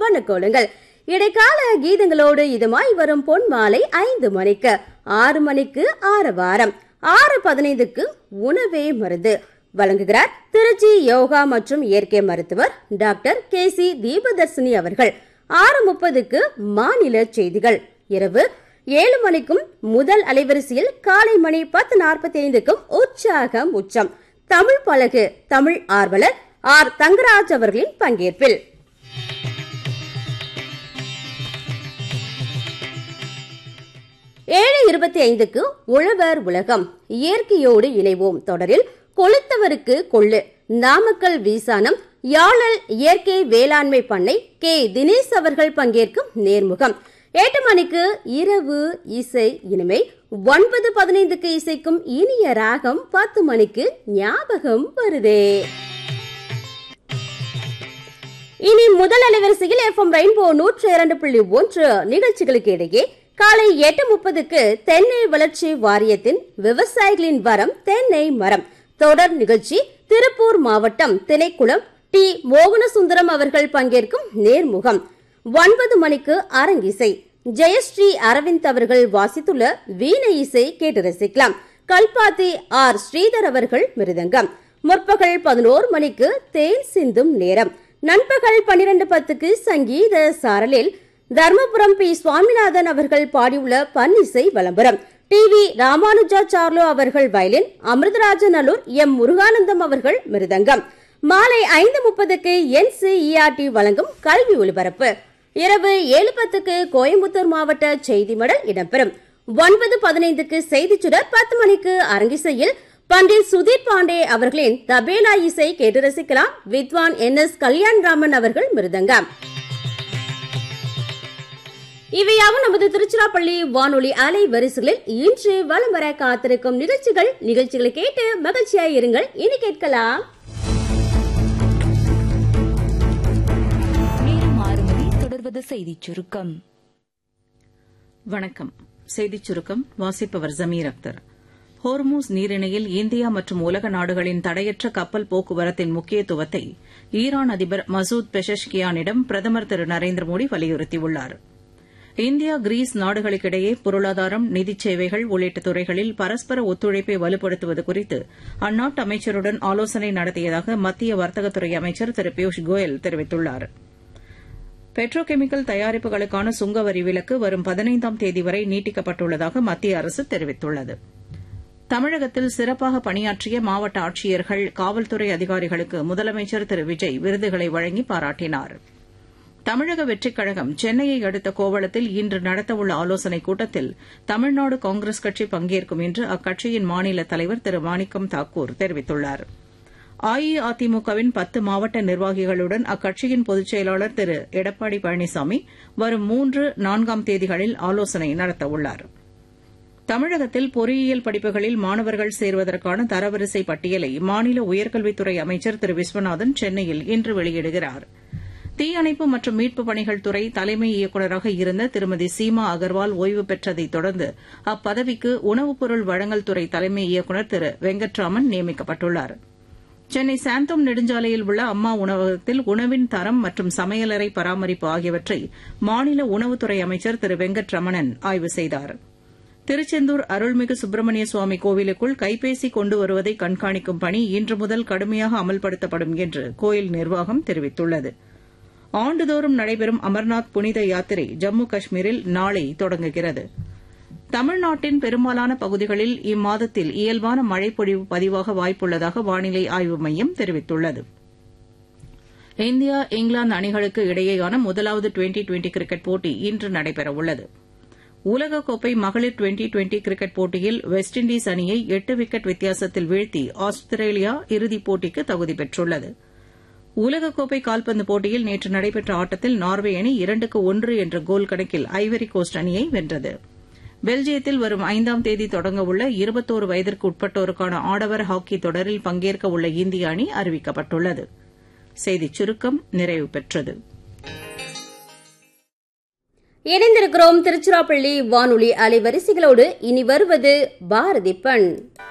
வண்ணக்கோலங்கள் இடைக்கால கீதங்களோடு இதமாய் வரும் பொன் மாலை ஐந்து மணிக்கு ஆறு மணிக்கு ஆறு வாரம் ஆறு பதினைந்துக்கு உணவே மருந்து வழங்குகிறார் திருச்சி யோகா மற்றும் இயற்கை மருத்துவர் டாக்டர் கே சி தீபதர்சினி அவர்கள் ஆறு முப்பதுக்கு மாநில செய்திகள் இரவு ஏழு மணிக்கும் முதல் அலைவரிசையில் காலை மணி பத்து நாற்பத்தி ஐந்துக்கும் உற்சாகம் உச்சம் தமிழ் பழகு தமிழ் ஆர்வலர் ஆர் தங்கராஜ் அவர்களின் பங்கேற்பில் ஏழு இருபத்தி ஐந்துக்கு உழவர் உலகம் இயற்கையோடு இணைவோம் தொடரில் கொளுத்தவருக்கு கொள்ளு நாமக்கல் வீசானம் யாழல் இயற்கை வேளாண்மை பண்ணை கே தினேஷ் அவர்கள் பங்கேற்கும் நேர்முகம் எட்டு மணிக்கு இரவு இசை இனிமை ஒன்பது பதினைந்துக்கு இசைக்கும் இனிய ராகம் பத்து மணிக்கு ஞாபகம் வருதே இனி முதல் அலைவரிசையில் எஃப்எம் ரெயின்போ நூற்று இரண்டு புள்ளி ஒன்று நிகழ்ச்சிகளுக்கு இடையே காலை எட்டு முப்பதுக்கு தென்னை வளர்ச்சி வாரியத்தின் விவசாயிகளின் வரம் தென்னை மரம் தொடர் நிகழ்ச்சி திருப்பூர் மாவட்டம் திணைக்குளம் டி மோகனசுந்தரம் அவர்கள் பங்கேற்கும் நேர்முகம் ஒன்பது மணிக்கு அரங்கிசை ஜெயஸ்ரீ அரவிந்த் அவர்கள் வாசித்துள்ள வீண இசை கேட்டு ரசிக்கலாம் கல்பாத்தி ஆர் ஸ்ரீதர் அவர்கள் மிருதங்கம் முற்பகல் பதினோரு மணிக்கு தேன் சிந்தும் நேரம் நண்பகல் பன்னிரண்டு பத்துக்கு சங்கீத சாரலில் தர்மபுரம் பி சுவாமிநாதன் அவர்கள் பாடியுள்ள பன்னிசை விளம்பரம் டி வி ராமானுஜாச்சார்லு அவர்கள் வயலின் அமிர்தராஜன் அலூர் எம் முருகானந்தம் அவர்கள் மிருதங்கம் மாலை ஐந்து முப்பதுக்கு என்சிஇஆர்டி வழங்கும் கல்வி ஒலிபரப்பு இரவு ஏழு பத்துக்கு கோயம்புத்தூர் மாவட்ட செய்தி மடல் இடம்பெறும் ஒன்பது பதினைந்துக்கு செய்திச் சுடர் பத்து மணிக்கு அரங்கிசையில் பண்டிட் சுதீப் பாண்டே அவர்களின் தபேலா இசை கேட்டு ரசிக்கலாம் வித்வான் என் எஸ் கல்யாண்ராமன் அவர்கள் மிருதங்கம் இவையாவும் நமது திருச்சிராப்பள்ளி வானொலி அலை வரிசைகளில் இன்று வலம் வர காத்திருக்கும் நிகழ்ச்சிகள் நிகழ்ச்சிகளை கேட்டு மகிழ்ச்சியாய் இருங்கள் இனி கேட்கலாம் நேரம் ஆறு மணி தொடர்வது செய்திச் சுருக்கம் வணக்கம் செய்திச் சுருக்கம் வாசிப்பவர் ஜமீர் அக்தர் ஹோர்மூஸ் நீரிணையில் இந்தியா மற்றும் உலக நாடுகளின் தடையற்ற கப்பல் போக்குவரத்தின் முக்கியத்துவத்தை ஈரான் அதிபர் மசூத் பெஷஷ்கியானிடம் பிரதமர் திரு நரேந்திர மோடி வலியுறுத்தியுள்ளார் இந்தியா கிரீஸ் நாடுகளுக்கிடையே பொருளாதாரம் நிதிச் சேவைகள் உள்ளிட்ட துறைகளில் பரஸ்பர ஒத்துழைப்பை வலுப்படுத்துவது குறித்து அந்நாட்டு அமைச்சருடன் ஆலோசனை நடத்தியதாக மத்திய வர்த்தகத்துறை அமைச்சர் திரு பியூஷ் கோயல் தெரிவித்துள்ளாா் பெட்ரோகெமிக்கல் தயாரிப்புகளுக்கான சுங்க வரி விலக்கு வரும் பதினைந்தாம் தேதி வரை நீட்டிக்கப்பட்டுள்ளதாக மத்திய அரசு தெரிவித்துள்ளது தமிழகத்தில் சிறப்பாக பணியாற்றிய மாவட்ட ஆட்சியர்கள் காவல்துறை அதிகாரிகளுக்கு முதலமைச்சர் திரு விஜய் விருதுகளை வழங்கி பாராட்டினார் தமிழக வெற்றிக் கழகம் சென்னையை அடுத்த கோவளத்தில் இன்று நடத்தவுள்ள ஆலோசனைக் கூட்டத்தில் தமிழ்நாடு காங்கிரஸ் கட்சி பங்கேற்கும் என்று அக்கட்சியின் மாநில தலைவர் திரு மாணிக்கம் தாக்கூர் தெரிவித்துள்ளாா் அஇஅதிமுகவின் பத்து மாவட்ட நிர்வாகிகளுடன் அக்கட்சியின் பொதுச் செயலாளர் திரு எடப்பாடி பழனிசாமி வரும் மூன்று நான்காம் தேதிகளில் ஆலோசனை நடத்தவுள்ளார் தமிழகத்தில் பொறியியல் படிப்புகளில் மாணவர்கள் சேர்வதற்கான தரவரிசை பட்டியலை மாநில உயர்கல்வித்துறை அமைச்சர் திரு விஸ்வநாதன் சென்னையில் இன்று வெளியிடுகிறார் தீயணைப்பு மற்றும் மீட்புப் பணிகள் துறை தலைமை இயக்குநராக இருந்த திருமதி சீமா அகர்வால் ஓய்வு பெற்றதைத் தொடர்ந்து அப்பதவிக்கு உணவுப் பொருள் வழங்கல் துறை தலைமை இயக்குநர் திரு வெங்கட்ராமன் நியமிக்கப்பட்டுள்ளாா் சென்னை சாந்தோம் நெடுஞ்சாலையில் உள்ள அம்மா உணவகத்தில் உணவின் தரம் மற்றும் சமையலறை பராமரிப்பு ஆகியவற்றை மாநில உணவுத்துறை அமைச்சர் திரு வெங்கட்ரமணன் ஆய்வு செய்தார் திருச்செந்தூர் அருள்மிகு சுப்பிரமணிய சுவாமி கோவிலுக்குள் கைபேசி கொண்டு வருவதை கண்காணிக்கும் பணி இன்று முதல் கடுமையாக அமல்படுத்தப்படும் என்று கோயில் நிர்வாகம் தெரிவித்துள்ளது ஆண்டுதோறும் நடைபெறும் அமர்நாத் புனித யாத்திரை ஜம்மு காஷ்மீரில் நாளை தொடங்குகிறது தமிழ்நாட்டின் பெரும்பாலான பகுதிகளில் இம்மாதத்தில் இயல்பான மழைப்பொழிவு பதிவாக வாய்ப்புள்ளதாக வானிலை ஆய்வு மையம் தெரிவித்துள்ளது இந்தியா இங்கிலாந்து அணிகளுக்கு இடையேயான முதலாவது டுவெண்டி டுவெண்டி கிரிக்கெட் போட்டி இன்று நடைபெறவுள்ளது உலகக்கோப்பை மகளிர் டுவெண்டி டுவெண்டி கிரிக்கெட் போட்டியில் வெஸ்ட் இண்டீஸ் அணியை எட்டு விக்கெட் வித்தியாசத்தில் வீழ்த்தி ஆஸ்திரேலியா இறுதிப் போட்டிக்கு தகுதி பெற்றுள்ளது உலகக்கோப்பை கால்பந்து போட்டியில் நேற்று நடைபெற்ற ஆட்டத்தில் நார்வே அணி இரண்டுக்கு ஒன்று என்ற கோல் கணக்கில் ஐவரி கோஸ்ட் அணியை வென்றது பெல்ஜியத்தில் வரும் ஐந்தாம் தேதி தொடங்கவுள்ள இருபத்தோரு வயதிற்கு உட்பட்டோருக்கான ஆடவர் ஹாக்கி தொடரில் பங்கேற்க உள்ள இந்திய அணி அறிவிக்கப்பட்டுள்ளது செய்திச் சுருக்கம் நிறைவு பெற்றது இணைந்திருக்கிறோம் திருச்சிராப்பள்ளி வானொலி அலைவரிசைகளோடு இனி வருவது பாரதி பண்